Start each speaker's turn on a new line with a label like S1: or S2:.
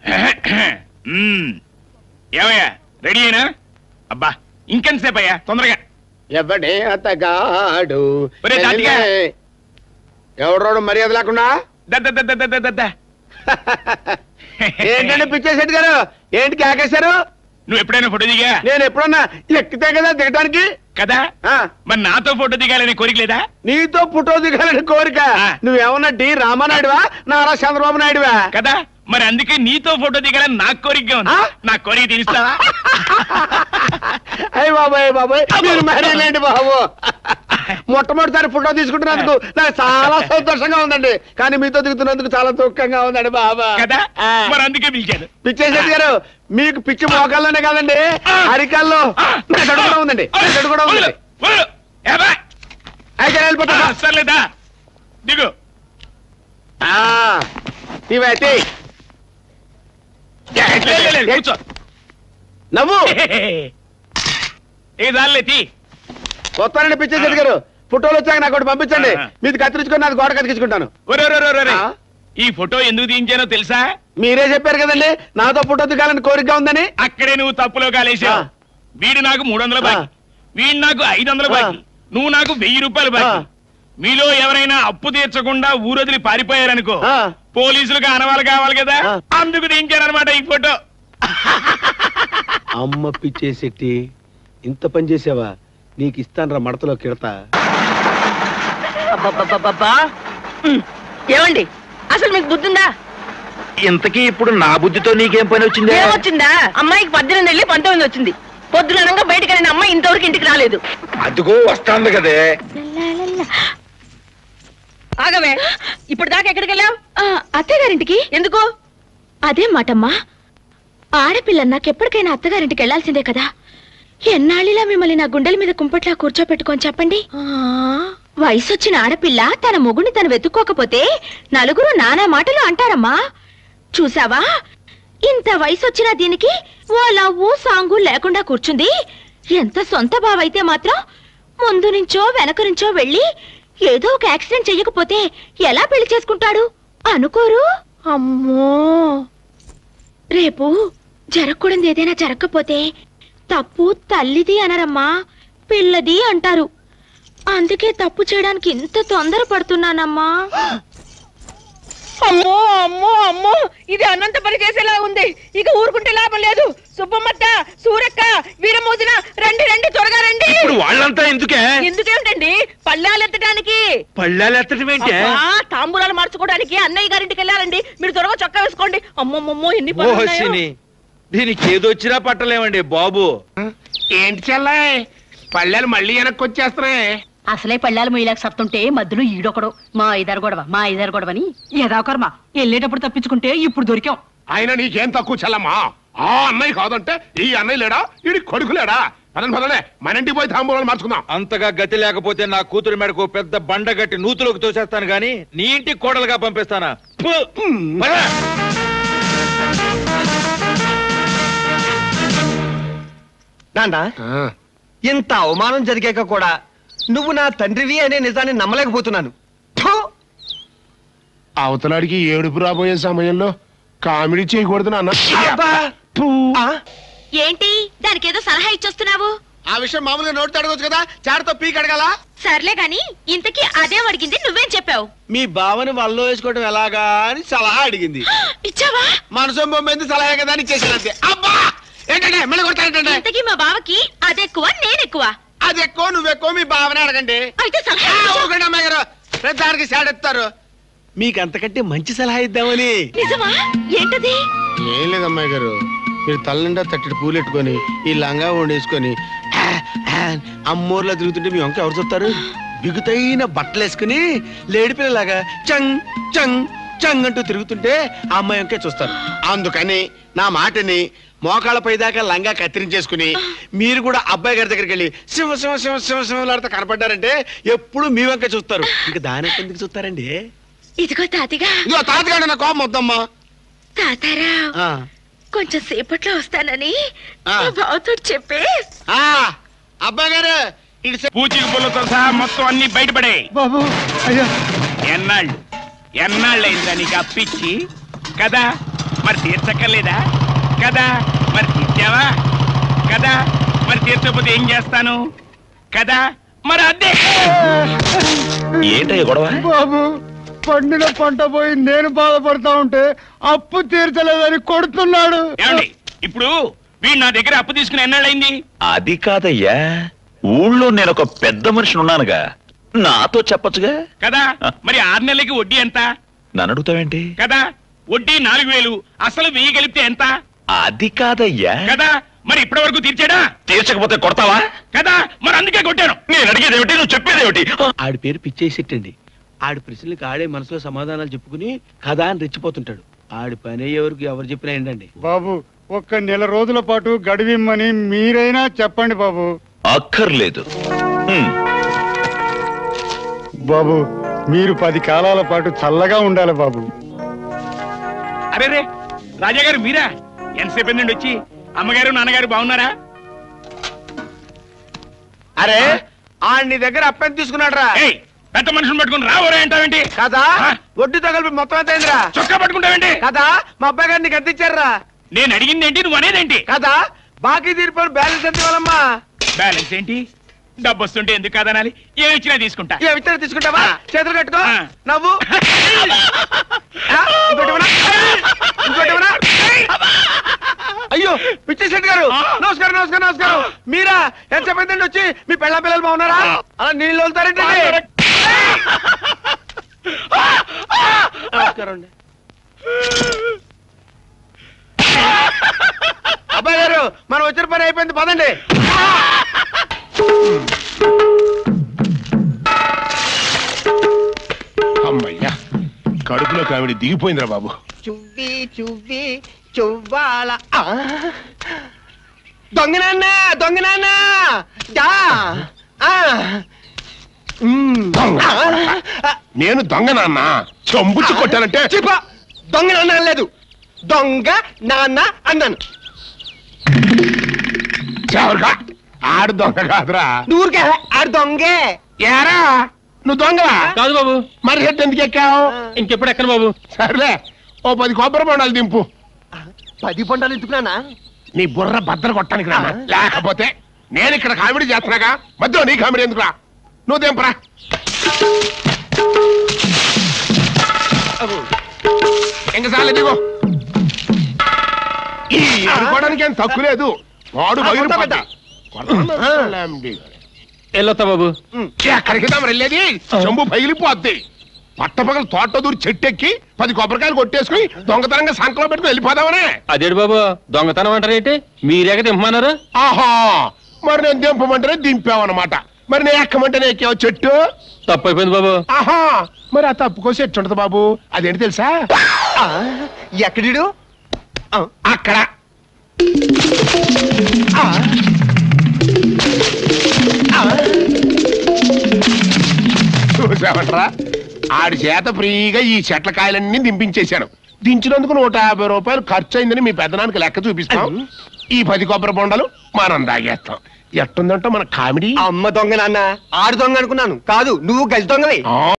S1: మ్మ్. ఏమయ్యా రెడీ అయినా అబ్బా ఇంకెంతసేపు అయ్యా తొందరగా
S2: ఎవడే అతగాడు
S1: ఒరే తాతిగా.
S2: ఎవడోడు మర్యాద లేకుండా
S1: దద్ద దద్ద దద్ద దద్ద
S2: ఏంటంటే పిచ్చేశెట్టి గారు ఏంటి కేకేశారు
S1: నువ్వు ఎప్పుడైనా ఫోటో దిగా
S2: నేను ఎప్పుడన్నా ఎక్కితే కదా దిగడానికి
S1: కదా
S2: ఆ,
S1: మరి నాతో ఫోటో దిగాలని కోరిక లేదా
S2: నీతో ఫోటో దిగాలని కోరిక
S1: ఆ.
S2: నువ్వేమన్నా డి రామానాయుడువా నారా చంద్రబాబు నాయుడువా
S1: కదా మరి అందుకే నీతో ఫోటో దిగాలని నాకు కోరికగా ఉంది
S2: ఆ?
S1: నా కోరిక తీరుస్తావా
S2: అయ్య బాబాయ్ బాబాయ్ మీరు మరేలేండి బాబు మొట్టమొదటిసారి ఫోటో తీసుకుంటున్నందుకు నాకు చాలా సంతోషంగా ఉందండి కానీ మీతో దిగుతున్నందుకు చాలా దుఃఖంగా ఉందండి బాబా
S1: కదా
S2: ఆ.
S1: మరి అందుకే పిలిచాను
S2: పిచ్చేశెట్టి గారు మీకు పిచ్చి మోకాల్లోనే కాదండి
S1: ఆ.
S2: అరికాల్లో మెదడు కూడా ఉందండి మెదడు కూడా
S1: వదలు,
S2: ఉందండి
S1: వదలు. ఏబ్బా?
S2: అయితే
S1: ఆ,
S2: వెళ్ళిపోతా
S1: సర్లేదా దిగు
S2: ఇవైతే
S1: లే, లే, లే, కూర్చో
S2: నవ్వు
S1: ఏ దానిలే తీ
S2: వస్తానండి పిచ్చేశెట్టి గారు ఫోటోలు వచ్చాక నాకు ఒకటి పంపించండి
S1: ఆ.
S2: మీది కత్తిరించుకొని నాది గోడ కత్తిరించుకుంటాను
S1: ఒరే, ఒరే, ఒరే, ఒరే.
S2: ఆ?
S1: ఈ ఫోటో ఎందుకు తీయించానో తెలుసా
S2: మీరే చెప్పారు కదండి నాతో ఫోటో దిగాలని కోరిక ఉందని
S1: అక్కడే నువ్వు తప్పులో కాలేసావు
S2: ఆ.
S1: వీడు నాకు మూడు వందల
S2: ఆ.
S1: బాకీ వీడు నాకు ఐదు వందల
S2: ఆ.
S1: బాకీ నువ్వు నాకు వెయ్యి రూపాయలు బాకీ
S2: ఆ.
S1: మీలో ఎవరైనా అప్పు తీర్చకుండా ఊరొదిలి పారిపోయారనుకో
S2: ఆ.
S1: పోలీసులకు ఆనవాళ్ళు కావాలి కదా
S2: ఆ.
S1: అందుకు దించారనమాట ఈ ఫోటో
S2: అమ్మ పిచ్చేశెట్టి ఇంత పని చేసావా నీకు ఇస్తాను రా మడతలో కిడతా
S3: అబ్బబ్బబ్బబ్బా. ఉమ్. ఏమండి అసలు మీకు బుద్ధుందా
S4: ఇంతకీ ఇప్పుడు నా బుద్ధితో నీకేం పని వచ్చింది
S3: ఏమొచ్చిందా అమ్మాయికి పద్దెనిమిది వెళ్ళి పంతొమ్మిది వచ్చింది పొద్దుననంగా బయటకు వెళ్ళిన అమ్మాయి ఇంతవరకు ఇంటికి రాలేదు
S4: అదిగో వస్తాంది కదే
S3: ఆగవే ఇప్పుడు దాకా ఎక్కడికి వెళ్ళావు
S5: అత్తయ్య గారింటికి
S3: ఎందుకు
S5: అదే మాటమ్మా ఆడపిల్ల నాకెప్పటికైనా అత్తగారింటికి వెళ్లాల్సిందే కదా ఎన్నాళ్ళిలా మిమ్మల్ని నా గుండెల మీద కుంపట్లా కూర్చోపెట్టుకొని చెప్పండి వయసొచ్చిన ఆడపిల్ల తన మొగుని తను వెతుక్కోకపోతే నలుగురు నానా మాటలు అంటారమ్మా చూసావా ఇంత వయసొచ్చిన దీనికి ఓ లవ్వు సాంగు లేకుండా కూర్చుంది ఎంత సొంత బావైతే మాత్రం ముందు నుంచో వెనక నుంచో వెళ్ళి ఏదో ఒక యాక్సిడెంట్ చెయ్యకపోతే ఎలా పెళ్లి చేసుకుంటాడు అనుకోరు అమ్మో రేపు జరగకూడదు ఏదైనా జరగకపోతే తప్పు తల్లిది అనరమ్మా పిల్లది అంటారు అందుకే తప్పు చేయడానికి ఇంత తొందర పడుతున్నానమ్మా
S3: అమ్మో అమ్మో అమ్మో ఇది అనంత పని చేసేలా ఉంది ఇక ఊరుకుంటే లాభం లేదు సుబ్బమ్మత్త సూరక్క వీరమోజన రండి రండి త్వరగా రండి
S4: ఇప్పుడు వాళ్ళంతా ఎందుకే
S3: ఎందుకేమిటండి పళ్ళాలు ఎత్తడానికి
S4: పళ్ళాలు ఎత్తడం ఏంటే
S3: అబ్బా, తాంబూలాలు మార్చుకోవడానికి అన్నయ్య గారింటికి వెళ్ళాలండి మీరు త్వరగా చొక్కా వేసుకోండి అమ్మమ్మమ్మో ఎన్ని పనులు ఉన్నాయో.
S4: ఓహసిని దీనికి ఏదొచ్చినా పట్టలేమండి బాబు
S2: ఏంటి చెల్లాయ్ పల్లెలు మళ్ళీ వెనక్కి వచ్చేస్తున్నాయి
S6: అసలే పళ్ళాలు మొయ్యలేక సత్తుంటే మధ్యలో ఈడొకడు మా ఐదారు గొడవ మా ఐదారు గొడవని ఏదో కర్మ వెళ్ళేటప్పుడు తప్పించుకుంటే ఇప్పుడు దొరికాం
S7: ఆయన నీకేం తక్కువ చెల్లమ్మా ఆ అన్నయ్య కాదంటే ఈ అన్నయ్య లేడా ఈడి కొడుకు లేడా పదండి పదలే మన ఇంటికి పోయి తాంబూలాలు మార్చుకుందాం
S4: అంతగా గతి లేకపోతే నా కూతురు మెడకు పెద్ద బండ గట్టి నూతులోకి తోసేస్తాను గాని నీ ఇంటికి కోడలుగా పంపిస్తానా ఫు! పద!
S2: నాండా ఇంత అవమానం జరిగాక కూడా నువ్వు నా తండ్రివి అనే నిజాన్ని నమ్మలేకపోతున్నాను ఫు!
S7: అవతలాడికి ఏడుపు రాబోయే సమయంలో కామెడీ చేయకూడదు నాన్న
S2: అబ్బా! ఆ?
S5: ఏంటి దానికేదో సలహా ఇచ్చొస్తున్నావు
S2: ఆ విషయం మామూలుగా నోటితో అడగొచ్చు కదా చాటతో పీక్ అడగాల
S5: సర్లే గాని ఇంతకీ అదేం అడిగింది నువ్వేం చెప్పావు
S2: మీ బావని వల్లో వేసుకోవడం ఎలాగా అని సలహా అడిగింది
S5: ఇచ్చావా
S2: మనసు బొమ్మింది సలహా కదా అని చేసినంతే అబ్బా ఏంటంటే మళ్ళీ కొడతానంటే
S5: ఇంతకీ మా బావకి అదెక్కువ నేనెక్కువ
S2: అది ఎక్కువ నువ్వు ఎక్కువ మీ బావనే అడగండి
S5: అయితే సలహా
S2: ఆ,
S5: ఇచ్చు.
S2: ఊరుకోండి అమ్మాయి గారు ప్రతిదానికి సాడెత్తారు మీకు అంతకంటే మంచి సలహా ఇద్దామని
S5: నిజమా ఏంటది
S2: ఏం లేదు అమ్మాయి గారు మీరు తల్లిండా తట్టడి పూలెట్టుకొని ఈ లంగా వండేసుకొని ఆ, ఆ, అమ్మోర్లా తిరుగుతుంటే మీ వంక ఎవరు చూస్తారు బిగుతైన బట్టలు వేసుకుని లేడి పిల్లలాగా చంగ్ చంగ్ చంగ్ అంటూ తిరుగుతుంటే ఆ అమ్మాయి వంకే చూస్తారు అందుకని నా మాటని మోకాళ్ళపై దాకా లంగా కత్తిరించేసుకుని మీరు కూడా అబ్బాయి గారి దగ్గరికి వెళ్ళి శివ శివ శివ శివ శివలాడితే కనపడ్డారంటే ఎప్పుడు మీ వంక చూస్తారు ఇంకా దాని ఎందుకు చూస్తారండి
S5: ఇదిగో తాతిగా
S2: ఇదిగో తాతగాడు నా కోపం వద్దమ్మా
S5: తాతారా
S2: ఆ,
S5: కొంచెం సేపట్లో వస్తానని
S2: ఆ.
S5: మా బావతో చెప్పే
S2: ఆ, అబ్బాయి గారు ఇటు సై-
S1: పూచిక పుల్లతో సహా మొత్తం అన్ని బయటపడే
S2: బాబు అయ్యా
S1: ఎన్నాళ్ళు ఎన్నాళ్ళైందా నీకు అప్పిచ్చి కదా మరి తీర్చక్కర్లేదా కదా మరి తీర్చావా కదా మరి తీర్చకపోతే ఏం చేస్తాను కదా మరి అదే
S8: ఏంటయ్య గొడవ
S9: బాబు పండిన పంట పోయి నేను బాధపడతా ఉంటే అప్పు తీర్చలేదని కొడుతున్నాడు
S1: ఏమండి ఇప్పుడు వీడు నా దగ్గర అప్పు తీసుకుని ఎన్నాళ్ళైంది
S8: అది కాదయ్యా ఊళ్ళో నేను ఒక పెద్ద మనిషిని ఉన్నానుగా నాతో చెప్పొచ్చుగా
S1: కదా మరి ఆరు నెలలకి వడ్డీ ఎంత
S8: నన్ను అడుగుతావేంటి
S1: కదా వడ్డీ నాలుగు వేలు అసలు వెయ్యి కలిపితే ఎంత
S8: అది కాదయ్యా
S1: కదా మరి ఇప్పటి వరకు తీర్చాడా
S8: తీర్చకపోతే కొడతావా
S1: కదా మరి అందుకే కొట్టాను
S8: నేను అడిగేది ఏమిటి నువ్వు చెప్పేది ఏమిటి
S2: ఆడి పేరు పిచ్చేసిట్టండి ఆడి ప్రశ్నలకు ఆడే మనసులో సమాధానాలు చెప్పుకుని కథ అని రెచ్చిపోతుంటాడు ఆడి పని ఎవరికి ఎవరు చెప్పినా ఏంటండి
S9: బాబు ఒక్క నెల రోజుల పాటు గడివిమ్మని మీరైనా చెప్పండి బాబు
S8: అక్కర్లేదు హ్మ్.
S9: బాబు మీరు పది కాలాల పాటు చల్లగా ఉండాలి బాబు
S1: అరే రే రాజా గారు మీరా ఎంతసేపు నుండి వచ్చి అమ్మగారు నాన్నగారు బాగున్నారా
S2: అరే ఆడి దగ్గర అప్పని తీసుకున్నాడు రా
S1: ఏయ్ పెద్ద మనుషులు పట్టుకుని రావరా అంటావేంటి
S2: కదా
S1: ఆ?
S2: వడ్డీ తగలిపి మొత్తం ఎంత అయిందిరా
S1: చొక్కా పట్టుకుంటావేంటి
S2: కదా మా అబ్బాయి గారిని నీకు ఎంత ఇచ్చారా
S1: నేను అడిగింది ఏంటి నువ్వు అనేదేంటి
S2: కదా బాకీ తీరిపోయిన బ్యాలెన్స్ ఎంత ఇవ్వాలమ్మా
S1: బ్యాలెన్స్ ఏంటి డబ్బు వస్తుంటే ఎందుకు కాదనాలి ఏమి ఇచ్చినా తీసుకుంటా
S2: ఏ విత్తనం తీసుకుంటావా
S1: ఆ.
S2: చేతులు కట్టుకో
S1: ఆ.
S2: నవ్వు ఆ, ఇంకోటి ఇవ్వనా? ఇంకోటి ఇవ్వనా? అయ్యో పిచ్చేశెట్టి గారు నమస్కారం నమస్కారం నమస్కారం మీరా ఎంత చెప్పండి వచ్చి మీ పెళ్ళ పిల్లలు బాగున్నారా అలా నీళ్ళు వదులుతారేంటి నమస్కారం అండి అబ్బాయి గారు మనం వచ్చిన పని అయిపోయింది పదండి
S7: అమ్మయ్యా కడుపులో కావిడి దిగిపోయిందిరా బాబు
S2: చువ్వి చువ్వి చువ్వాల ఆ. దొంగనాన్న దొంగనాన్న దా ఆ. మ్.
S7: దొంగ.
S2: ఆ.
S7: నేను దొంగ నాన్న చంపుచ్చి కొట్టానంటే
S2: చిప్ప దొంగ నాన్న అనలేదు దొంగ నాన్న అన్నాను
S7: చావురుగా ఆడు దొంగ కాదురా
S2: నూరుకే ఆడు దొంగే
S7: ఏరా నువ్వు దొంగరా
S9: కాదు బాబు
S7: మరి హెడ్ ఎందుకు ఎక్కావు
S9: ఇంకెప్పుడు ఎక్కడ బాబు
S7: సర్లే ఓ పది కొబ్బరి బొండాలు దింపు
S2: పది పంటలు ఎందుకున్నానా
S7: నీ బుర్ర బద్దలు కొట్టడానికి రా లేకపోతే నేను ఇక్కడ కామెడీ చేస్తున్నాగా మధ్యలో నీ కామెడీ ఎందుకురా నువ్వు దింపరా ఇంక చాలే దిగో ఈ అనుకోవడానికి ఏం తక్కువ లేదు వాడు
S2: ఆ,
S7: బగిరి
S2: కొడతా
S7: పడ్డా. కొడతా
S9: వెళ్ళొస్తా బాబు
S7: ఎక్కడికి దాం వెళ్ళేది చెంబు పగిలిపోద్ది పట్టపగలు తోట దూరి చెట్టెక్కి పది కొబ్బరికాయలు కొట్టేసుకుని దొంగతనంగా సంకలో పెట్టుకుని వెళ్ళిపోదామనే
S9: అదేడు బాబు దొంగతనం అంటారేంటి మీరేక దింపమన్నారు
S7: ఆహా మరి నేను దింపమంటేనే దింపావన్నమాట మరి నేను ఎక్కమంటేనే ఎక్కావు చెట్టు
S9: తప్పు అయిపోయింది బాబు
S7: ఆహా మరి ఆ తప్పుకోసి ఎట్టుంటది బాబు అదేంటి తెలుసా
S2: ఎక్కడిడు
S7: అక్కడ చూసామంటరా ఆడి చేత ఫ్రీగా ఈ చెట్ల కాయలన్నీ దింపించేశాను దించినందుకు నూట యాభై రూపాయలు ఖర్చు అయిందని మీ పెద్దనానికి లెక్క చూపిస్తాం ఈ పది కొబ్బరి బొండలు మనం దాగేస్తాం ఎట్టుందంటే మన కామెడీ
S2: అమ్మ దొంగ నాన్న ఆడు దొంగ అనుకున్నాను కాదు నువ్వు గజ దొంగవి
S7: ఆ